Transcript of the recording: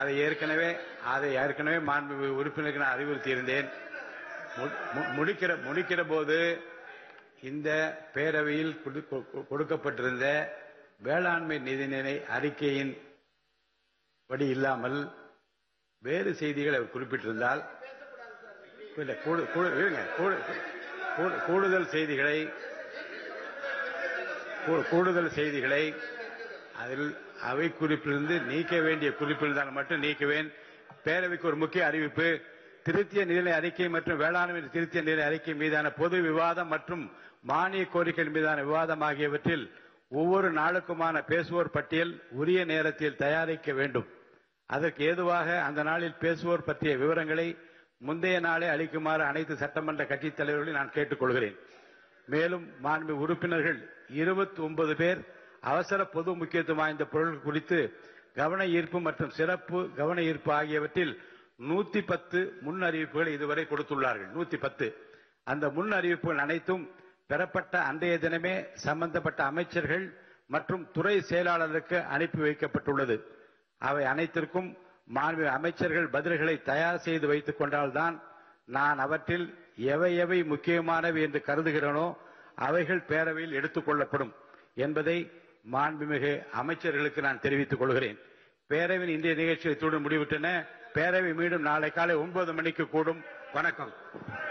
அதை ஏற்கனவே அதை ஏற்கனவே மாண்பு உறுப்பினருக்கு நான் அறிவுறுத்தியிருந்தேன் மு- மு- முடிக்கிற முடிக்கிற போது இந்த பேரவையில் கொடு- கொ- கொடுக்கப்பட்டிருந்த வேளாண்மை நிதிநிலை அறிக்கையின் படி இல்லாமல் வேறு செய்திகளை அவர் குறிப்பிட்டிருந்தால் இல்ல, கூடு- கூடு- இருங்க, கூடு- கூடு- கூடுதல் செய்திகளை கூ- கூடுதல் செய்திகளை அதில் அவை குறிப்பிலிருந்து நீக்க வேண்டிய குறிப்பிருந்தால் மட்டும் நீக்குவேன் பேரவைக்கு ஒரு முக்கிய அறிவிப்பு திருத்திய நிதிநிலை அறிக்கை மற்றும் வேளாண்மை திருத்திய நிதிநிலை அறிக்கை மீதான பொது விவாதம் மற்றும் மானிய கோரிக்கைகள் மீதான விவாதம் ஆகியவற்றில் ஒவ்வொரு நாளுக்குமான பேசுவோர் பட்டியல் உரிய நேரத்தில் தயாரிக்க வேண்டும் அதற்கு ஏதுவாக அந்த நாளில் பேசுவோர் பற்றிய விவரங்களை முந்தைய நாளே அளிக்குமாறு அனைத்து சட்டமன்ற கட்சித் தலைவர்களையும் நான் கேட்டுக்கொள்கிறேன் மேலும் மாண்பு உறுப்பினர்கள் 29 பேர் அவசர பொது முக்கியத்துவம் வாய்ந்த பொருட்கள் குறித்து கவன ஈர்ப்பு மற்றும் சிறப்பு கவன ஈர்ப்பு ஆகியவற்றில் 110 பத்து முன் அறிவிப்புகளை இதுவரை கொடுத்துள்ளார்கள் 110 பத்து அந்த முன் அறிவிப்புகள் அனைத்தும் பெறப்பட்ட அன்றைய தினமே சம்பந்தப்பட்ட அமைச்சர்கள் மற்றும் துறை செயலாளருக்கு அனுப்பி வைக்கப்பட்டுள்ளது அவை அனைத்திற்கும் மாண்பு அமைச்சர்கள் பதில்களை தயார் செய்து வைத்துக் கொண்டால்தான் நான் அவற்றில் எவை எவை முக்கியமானவை என்று கருதுகிறேனோ அவைகள் பேரவையில் எடுத்துக் கொள்ளப்படும் என்பதை மாண்புமிகு அமைச்சர்களுக்கு நான் தெரிவித்துக் கொள்கிறேன் பேரவையின் இன்றைய நிகழ்ச்சியை இத்துடன் முடிவிட்டன பேரவை மீண்டும் நாளை காலை ஒன்பது மணிக்கு கூடும் வணக்கம்